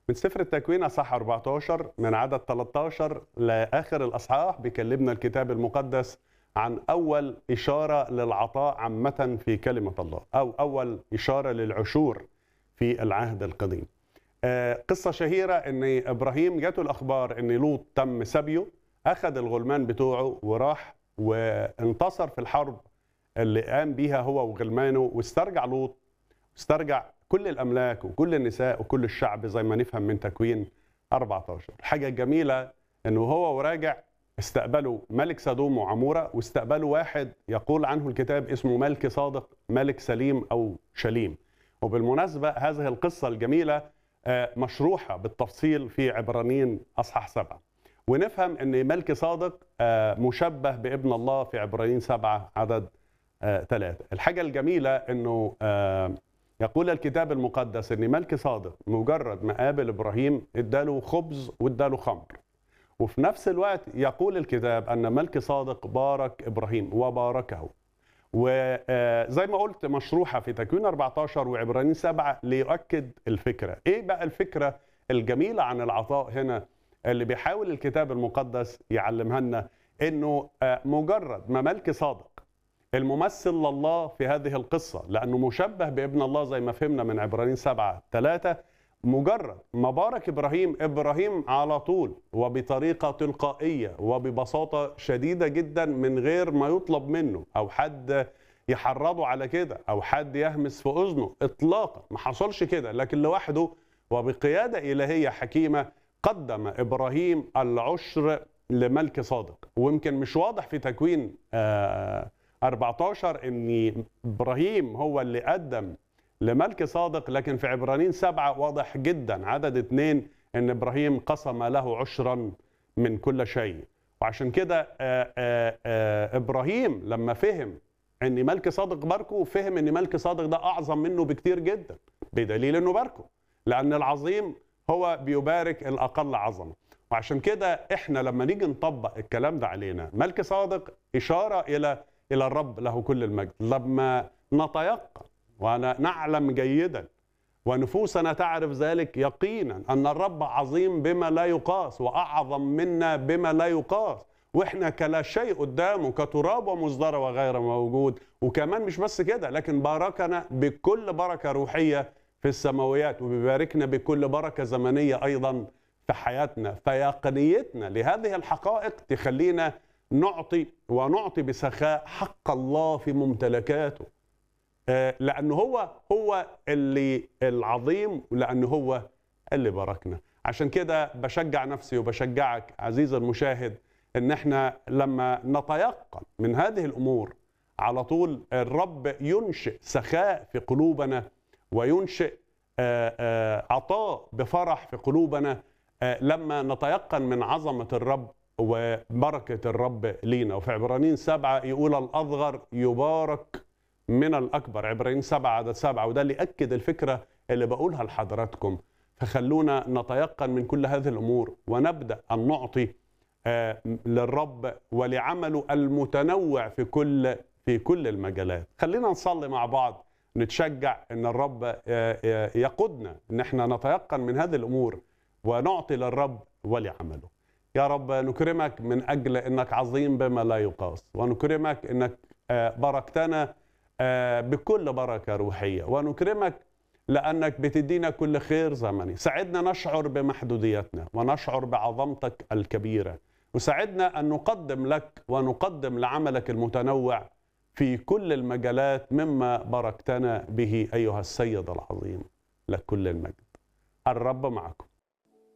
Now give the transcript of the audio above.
من سفر التكوين اصحاح 14 من عدد 13 لاخر الاصحاح بيكلمنا الكتاب المقدس عن اول اشاره للعطاء عامه في كلمه الله او اول اشاره للعشور في العهد القديم. آه، قصه شهيره ان ابراهيم جاته الاخبار ان لوط تم سبيه اخذ الغلمان بتوعه وراح وانتصر في الحرب اللي قام بيها هو وغلمانه واسترجع لوط استرجع كل الاملاك وكل النساء وكل الشعب زي ما نفهم من تكوين 14 الحاجه الجميله انه هو وراجع استقبلوا ملك سدوم وعموره واستقبلوا واحد يقول عنه الكتاب اسمه ملك صادق ملك سليم او شليم وبالمناسبه هذه القصه الجميله آه، مشروحه بالتفصيل في عبرانيين اصحاح سبعه ونفهم ان ملك صادق آه، مشبه بابن الله في عبرانيين سبعه عدد ثلاثه الحاجه الجميله انه آه، يقول الكتاب المقدس ان ملك صادق مجرد ما قابل ابراهيم اداله خبز واداله خمر وفي نفس الوقت يقول الكتاب ان ملك صادق بارك ابراهيم وباركه وزي ما قلت مشروحه في تكوين 14 وعبرانيين 7 ليؤكد الفكره ايه بقى الفكره الجميله عن العطاء هنا اللي بيحاول الكتاب المقدس يعلمها لنا انه آه، مجرد ما ملك صادق الممثل لله في هذه القصة لأنه مشبه بابن الله زي ما فهمنا من عبرانيين سبعة ثلاثة مجرد ما بارك إبراهيم إبراهيم على طول وبطريقة تلقائية وببساطة شديدة جدا من غير ما يطلب منه أو حد يحرضه على كده أو حد يهمس في أذنه إطلاقا ما حصلش كده لكن لوحده وبقيادة إلهية حكيمة قدم إبراهيم العشر لملك صادق ويمكن مش واضح في تكوين آه 14 ان ابراهيم هو اللي قدم لملك صادق لكن في عبرانيين سبعة واضح جدا عدد اثنين ان ابراهيم قسم له عشرا من كل شيء وعشان كده آه، آه، آه، ابراهيم لما فهم ان ملك صادق باركه فهم ان ملك صادق ده اعظم منه بكتير جدا بدليل انه باركه لان العظيم هو بيبارك الاقل عظمه وعشان كده احنا لما نيجي نطبق الكلام ده علينا ملك صادق اشاره الى الى الرب له كل المجد لما نتيقن ونعلم جيدا ونفوسنا تعرف ذلك يقينا ان الرب عظيم بما لا يقاس واعظم منا بما لا يقاس واحنا كلا شيء قدامه كتراب ومصدر وغير موجود وكمان مش بس كده لكن باركنا بكل بركه روحيه في السماويات وبيباركنا بكل بركه زمنيه ايضا في حياتنا فيقينيتنا لهذه الحقائق تخلينا نعطي ونعطي بسخاء حق الله في ممتلكاته آه، لأنه هو هو اللي العظيم لأنه هو اللي باركنا عشان كده بشجع نفسي وبشجعك عزيزي المشاهد ان احنا لما نتيقن من هذه الامور على طول الرب ينشئ سخاء في قلوبنا وينشئ آه، آه، عطاء بفرح في قلوبنا آه، لما نتيقن من عظمة الرب وبركة الرب لينا وفي عبرانيين سبعة يقول الأصغر يبارك من الأكبر عبرانيين سبعة عدد سبعة وده اللي أكد الفكرة اللي بقولها لحضراتكم فخلونا نتيقن من كل هذه الأمور ونبدأ أن نعطي آه، للرب ولعمله المتنوع في كل في كل المجالات خلينا نصلي مع بعض نتشجع ان الرب آه، آه، يقودنا ان احنا نتيقن من هذه الامور ونعطي للرب ولعمله يا رب نكرمك من اجل انك عظيم بما لا يقاس ونكرمك انك آه، باركتنا آه، بكل بركه روحيه ونكرمك لانك بتدينا كل خير زمني ساعدنا نشعر بمحدوديتنا ونشعر بعظمتك الكبيره وساعدنا ان نقدم لك ونقدم لعملك المتنوع في كل المجالات مما باركتنا به ايها السيد العظيم لك كل المجد الرب معكم